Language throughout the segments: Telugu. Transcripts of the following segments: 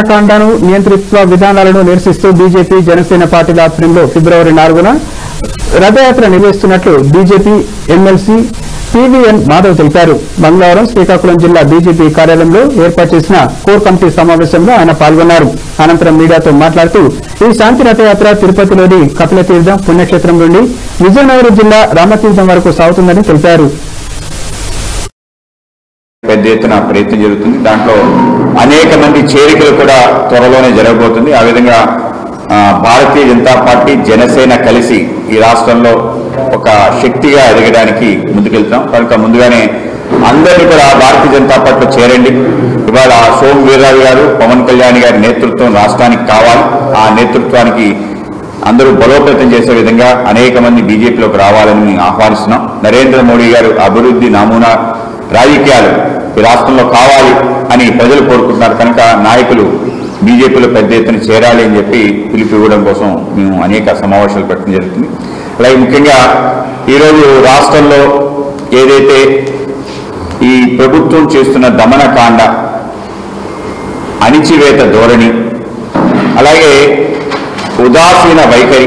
కాండను నియంతృత్వ విధానాలను నిరసిస్తూ బీజేపీ జనసేన పార్టీల ఆధ్వర్యంలో ఫిబ్రవరి నాలుగున రథయాత్ర నిర్వహిస్తున్నట్లు బీజేపీ ఎమ్మెల్సీ పివిఎన్ మాధవ్ తెలిపారు మంగళవారం శ్రీకాకుళం జిల్లా బీజేపీ కార్యాలయంలో ఏర్పాటు చేసిన కోర్ కమిటీ సమావేశంలో ఆయన పాల్గొన్నారు అనంతరం మీడియాతో మాట్లాడుతూ ఈ శాంతి రథయాత్ర తిరుపతిలోని కపిలతీర్థం పుణ్యక్షేత్రం నుండి విజయనగరం జిల్లా రామతీర్థం వరకు సాగుతుందని తెలిపారు పెద్ద ఎత్తున ప్రయత్నం జరుగుతుంది దాంట్లో అనేక మంది చేరికలు కూడా త్వరలోనే జరగబోతుంది ఆ విధంగా ఆ, భారతీయ జనతా పార్టీ జనసేన కలిసి ఈ రాష్ట్రంలో ఒక శక్తిగా ఎదగడానికి ముందుకెళ్తున్నాం కనుక ముందుగానే అందరినీ కూడా భారతీయ జనతా పార్టీలో చేరండి ఇవాళ సోమ్ వీర్రాజు గారు పవన్ కళ్యాణ్ గారి నేతృత్వం రాష్ట్రానికి కావాలి ఆ నేతృత్వానికి అందరూ బలోపేతం చేసే విధంగా అనేక మంది బీజేపీలోకి రావాలని మేము ఆహ్వానిస్తున్నాం నరేంద్ర మోడీ గారు అభివృద్ధి నమూనా రాజకీయాలు ఈ రాష్ట్రంలో కావాలి అని ప్రజలు కోరుకుంటున్నారు కనుక నాయకులు బీజేపీలో పెద్ద ఎత్తున చేరాలి అని చెప్పి పిలుపు ఇవ్వడం కోసం మేము అనేక సమావేశాలు పెట్టడం జరుగుతుంది అలాగే ముఖ్యంగా ఈరోజు రాష్ట్రంలో ఏదైతే ఈ ప్రభుత్వం చేస్తున్న దమనకాండ అణిచివేత ధోరణి అలాగే ఉదాసీన వైఖరి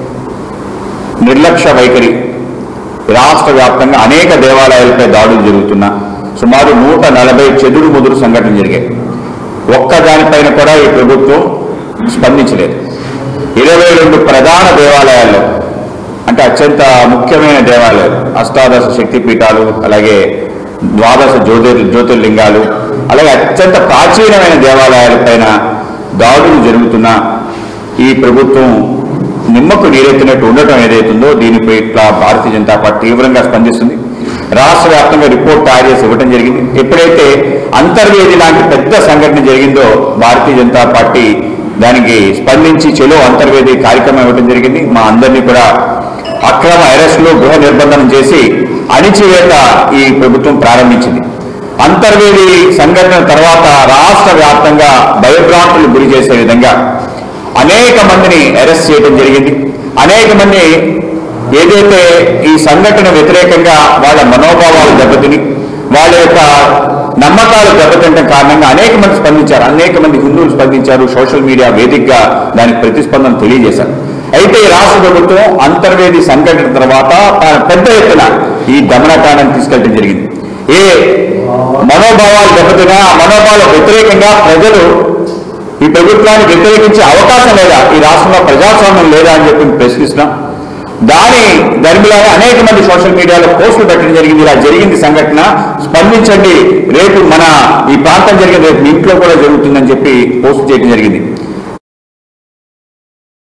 నిర్లక్ష్య వైఖరి రాష్ట్ర వ్యాప్తంగా అనేక దేవాలయాలపై దాడులు జరుగుతున్నా సుమారు నూట నలభై చెదురు ముదురు సంఘటనలు జరిగాయి ఒక్క దానిపైన కూడా ఈ ప్రభుత్వం స్పందించలేదు ఇరవై రెండు ప్రధాన దేవాలయాల్లో అంటే అత్యంత ముఖ్యమైన దేవాలయాలు అష్టాదశ శక్తి పీఠాలు అలాగే ద్వాదశ జ్యోతిర్ జ్యోతిర్లింగాలు అలాగే అత్యంత ప్రాచీనమైన దేవాలయాలపైన దాడులు జరుగుతున్నా ఈ ప్రభుత్వం నిమ్మకు నీరెత్తినట్టు ఉండటం ఏదైతుందో దీనిపై ఇట్లా భారతీయ జనతా పార్టీ తీవ్రంగా స్పందిస్తుంది రాష్ట్ర వ్యాప్తంగా రిపోర్ట్ తయారు చేసి ఇవ్వడం జరిగింది ఎప్పుడైతే అంతర్వేది లాంటి పెద్ద సంఘటన జరిగిందో భారతీయ జనతా పార్టీ దానికి స్పందించి చెలో అంతర్వేది కార్యక్రమం ఇవ్వడం జరిగింది మా అందరినీ కూడా అక్రమ అరెస్టులు గృహ నిర్బంధనం చేసి అణిచివేత ఈ ప్రభుత్వం ప్రారంభించింది అంతర్వేది సంఘటన తర్వాత రాష్ట్ర వ్యాప్తంగా భయభ్రాంతులు గురి చేసే విధంగా అనేక మందిని అరెస్ట్ చేయడం జరిగింది అనేక మంది ఏదైతే ఈ సంఘటన వ్యతిరేకంగా వాళ్ళ మనోభావాలు దెబ్బతిని వాళ్ళ యొక్క నమ్మకాలు దెబ్బతింటం కారణంగా అనేక మంది స్పందించారు అనేక మంది హిందువులు స్పందించారు సోషల్ మీడియా వేదికగా దానికి ప్రతిస్పందన తెలియజేశారు అయితే ఈ రాష్ట్ర ప్రభుత్వం అంతర్వేది సంఘటన తర్వాత తాను పెద్ద ఎత్తున ఈ దమనకాండాన్ని తీసుకెళ్ళడం జరిగింది ఏ మనోభావాలు దెబ్బతినా ఆ మనోభావాలకు వ్యతిరేకంగా ప్రజలు ఈ ప్రభుత్వాన్ని వ్యతిరేకించే అవకాశం లేదా ఈ రాష్ట్రంలో ప్రజాస్వామ్యం లేదా అని చెప్పి మేము ప్రశ్నిస్తున్నాం దాని దరిమిలాగా అనేక మంది సోషల్ మీడియాలో పోస్టులు పెట్టడం జరిగింది ఇలా జరిగింది సంఘటన స్పందించండి రేపు మన ఈ ప్రాంతం జరిగే రేపు మీ ఇంట్లో కూడా జరుగుతుందని చెప్పి పోస్ట్ చేయడం జరిగింది